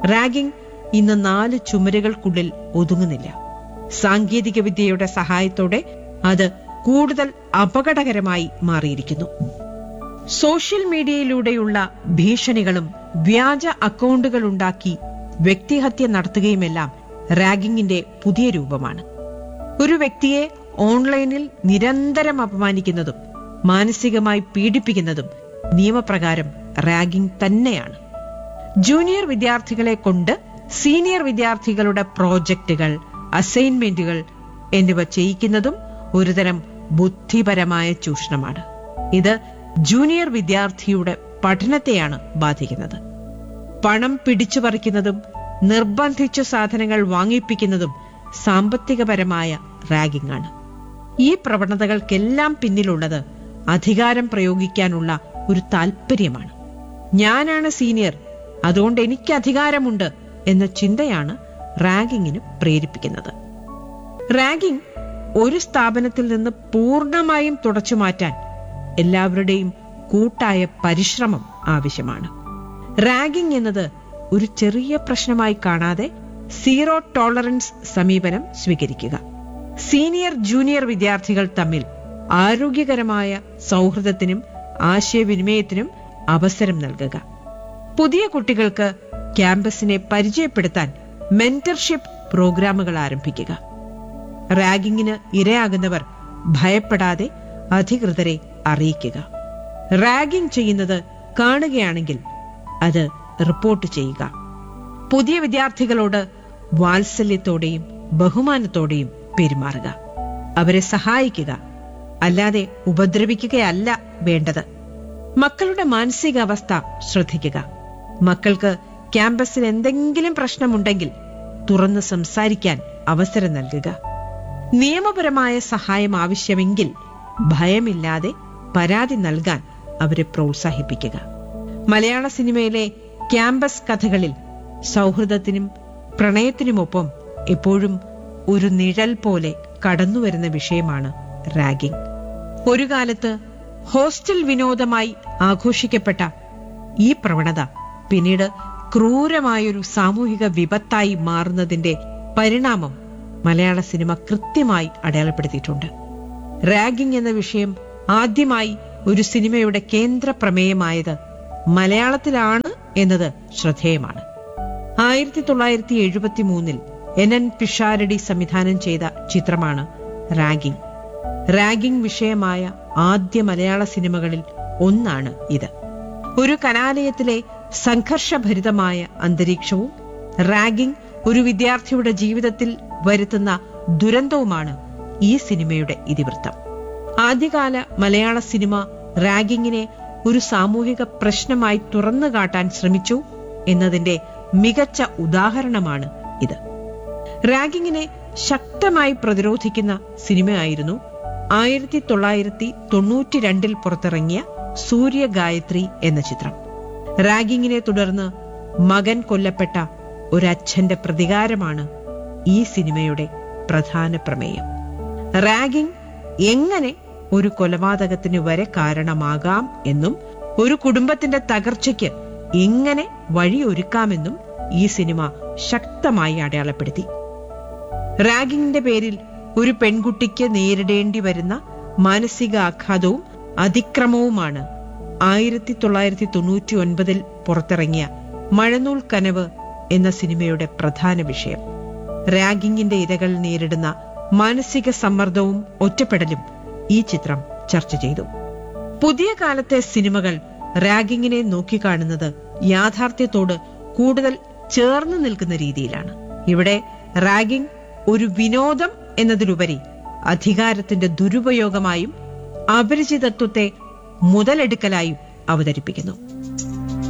ragging ഇന്ന് നാല് ചുമരുകൾക്കുള്ളിൽ ഒതുങ്ങുന്നില്ല സാങ്കേതിക വിദ്യയുടെ സഹായത്തോടെ അത് കൂടുതൽ അപകടകരമായി മാറിയിരിക്കുന്നു സോഷ്യൽ മീഡിയയിലൂടെയുള്ള ഭീഷണികളും വ്യാജ അക്കൗണ്ടുകൾ ഉണ്ടാക്കി വ്യക്തിഹത്യ നടത്തുകയുമെല്ലാം റാഗിങ്ങിന്റെ പുതിയ രൂപമാണ് ഒരു വ്യക്തിയെ ഓൺലൈനിൽ നിരന്തരം അപമാനിക്കുന്നതും മാനസികമായി പീഡിപ്പിക്കുന്നതും നിയമപ്രകാരം റാഗിംഗ് തന്നെയാണ് ജൂനിയർ വിദ്യാർത്ഥികളെ കൊണ്ട് സീനിയർ വിദ്യാർത്ഥികളുടെ പ്രോജക്റ്റുകൾ അസൈൻമെന്റുകൾ എന്നിവ ചെയ്യിക്കുന്നതും ഒരുതരം ബുദ്ധിപരമായ ചൂഷണമാണ് ഇത് ജൂനിയർ വിദ്യാർത്ഥിയുടെ പഠനത്തെയാണ് ബാധിക്കുന്നത് പണം പിടിച്ചു പറിക്കുന്നതും നിർബന്ധിച്ചു സാധനങ്ങൾ വാങ്ങിപ്പിക്കുന്നതും സാമ്പത്തികപരമായ റാഗിംഗ് ആണ് ഈ പ്രവണതകൾക്കെല്ലാം പിന്നിലുള്ളത് അധികാരം പ്രയോഗിക്കാനുള്ള ഒരു താൽപ്പര്യമാണ് ഞാനാണ് സീനിയർ അതുകൊണ്ട് എനിക്ക് അധികാരമുണ്ട് എന്ന ചിന്തയാണ് റാഗിങ്ങിന് പ്രേരിപ്പിക്കുന്നത് റാഗിംഗ് ഒരു സ്ഥാപനത്തിൽ നിന്ന് പൂർണ്ണമായും തുടച്ചു മാറ്റാൻ എല്ലാവരുടെയും കൂട്ടായ പരിശ്രമം ആവശ്യമാണ് റാഗിംഗ് എന്നത് ഒരു ചെറിയ പ്രശ്നമായി കാണാതെ സീറോ ടോളറൻസ് സമീപനം സ്വീകരിക്കുക സീനിയർ ജൂനിയർ വിദ്യാർത്ഥികൾ തമ്മിൽ ആരോഗ്യകരമായ സൗഹൃദത്തിനും ആശയവിനിമയത്തിനും അവസരം നൽകുക പുതിയ കുട്ടികൾക്ക് ക്യാമ്പസിനെ പരിചയപ്പെടുത്താൻ മെന്റർഷിപ്പ് പ്രോഗ്രാമുകൾ ആരംഭിക്കുക റാഗിങ്ങിന് ഇരയാകുന്നവർ ഭയപ്പെടാതെ അധികൃതരെ അറിയിക്കുക റാഗിംഗ് ചെയ്യുന്നത് കാണുകയാണെങ്കിൽ അത് റിപ്പോർട്ട് ചെയ്യുക പുതിയ വിദ്യാർത്ഥികളോട് വാത്സല്യത്തോടെയും ബഹുമാനത്തോടെയും പെരുമാറുക അവരെ സഹായിക്കുക അല്ലാതെ ഉപദ്രവിക്കുകയല്ല വേണ്ടത് മക്കളുടെ മാനസികാവസ്ഥ ശ്രദ്ധിക്കുക മക്കൾക്ക് ക്യാമ്പസിൽ എന്തെങ്കിലും പ്രശ്നമുണ്ടെങ്കിൽ തുറന്ന് സംസാരിക്കാൻ അവസരം നൽകുക നിയമപരമായ സഹായം ആവശ്യമെങ്കിൽ ഭയമില്ലാതെ പരാതി നൽകാൻ അവരെ പ്രോത്സാഹിപ്പിക്കുക മലയാള സിനിമയിലെ ക്യാമ്പസ് കഥകളിൽ സൗഹൃദത്തിനും പ്രണയത്തിനുമൊപ്പം എപ്പോഴും ഒരു നിഴൽ പോലെ കടന്നുവരുന്ന വിഷയമാണ് റാഗിംഗ് ഒരു കാലത്ത് ഹോസ്റ്റൽ വിനോദമായി ആഘോഷിക്കപ്പെട്ട ഈ പ്രവണത പിന്നീട് ക്രൂരമായൊരു സാമൂഹിക വിപത്തായി മാറുന്നതിന്റെ പരിണാമം മലയാള സിനിമ കൃത്യമായി അടയാളപ്പെടുത്തിയിട്ടുണ്ട് റാഗിംഗ് എന്ന വിഷയം ആദ്യമായി ഒരു സിനിമയുടെ കേന്ദ്ര പ്രമേയമായത് മലയാളത്തിലാണ് എന്നത് ശ്രദ്ധേയമാണ് ആയിരത്തി തൊള്ളായിരത്തി എഴുപത്തി മൂന്നിൽ എൻ എൻ പിഷാരടി സംവിധാനം ചെയ്ത ചിത്രമാണ് റാഗിംഗ് റാഗിംഗ് വിഷയമായ ആദ്യ മലയാള സിനിമകളിൽ ഒന്നാണ് ഇത് ഒരു കലാലയത്തിലെ സംഘർഷഭരിതമായ അന്തരീക്ഷവും റാഗിംഗ് ഒരു വിദ്യാർത്ഥിയുടെ ജീവിതത്തിൽ വരുത്തുന്ന ദുരന്തവുമാണ് ഈ സിനിമയുടെ ഇതിവൃത്തം ആദ്യകാല മലയാള സിനിമ റാഗിങ്ങിനെ ഒരു സാമൂഹിക പ്രശ്നമായി തുറന്നു കാട്ടാൻ ശ്രമിച്ചു എന്നതിന്റെ മികച്ച ഉദാഹരണമാണ് ഇത് റാഗിങ്ങിനെ ശക്തമായി പ്രതിരോധിക്കുന്ന സിനിമയായിരുന്നു ആയിരത്തി തൊള്ളായിരത്തി തൊണ്ണൂറ്റി രണ്ടിൽ പുറത്തിറങ്ങിയ സൂര്യഗായത്രി എന്ന ചിത്രം റാഗിങ്ങിനെ തുടർന്ന് മകൻ കൊല്ലപ്പെട്ട ഒരച്ഛന്റെ പ്രതികാരമാണ് ഈ സിനിമയുടെ പ്രധാന പ്രമേയം റാഗിംഗ് എങ്ങനെ ഒരു കൊലപാതകത്തിന് വരെ കാരണമാകാം എന്നും ഒരു കുടുംബത്തിന്റെ തകർച്ചയ്ക്ക് എങ്ങനെ വഴിയൊരുക്കാമെന്നും ഈ സിനിമ ശക്തമായി അടയാളപ്പെടുത്തി റാഗിങ്ങിന്റെ പേരിൽ ഒരു പെൺകുട്ടിക്ക് നേരിടേണ്ടി വരുന്ന മാനസികാഘാതവും അതിക്രമവുമാണ് ആയിരത്തി തൊള്ളായിരത്തി തൊണ്ണൂറ്റി ഒൻപതിൽ പുറത്തിറങ്ങിയ മഴനൂൽ കനവ് എന്ന സിനിമയുടെ പ്രധാന വിഷയം റാഗിങ്ങിന്റെ ഇരകൾ നേരിടുന്ന മാനസിക സമ്മർദ്ദവും ഒറ്റപ്പെടലും ഈ ചിത്രം ചർച്ച ചെയ്തു പുതിയ കാലത്തെ സിനിമകൾ റാഗിങ്ങിനെ നോക്കിക്കാണുന്നത് യാഥാർത്ഥ്യത്തോട് കൂടുതൽ ചേർന്ന് നിൽക്കുന്ന രീതിയിലാണ് ഇവിടെ റാഗിംഗ് ഒരു വിനോദം എന്നതിലുപരി അധികാരത്തിന്റെ ദുരുപയോഗമായും അപരിചിതത്വത്തെ മുതലെടുക്കലായും അവതരിപ്പിക്കുന്നു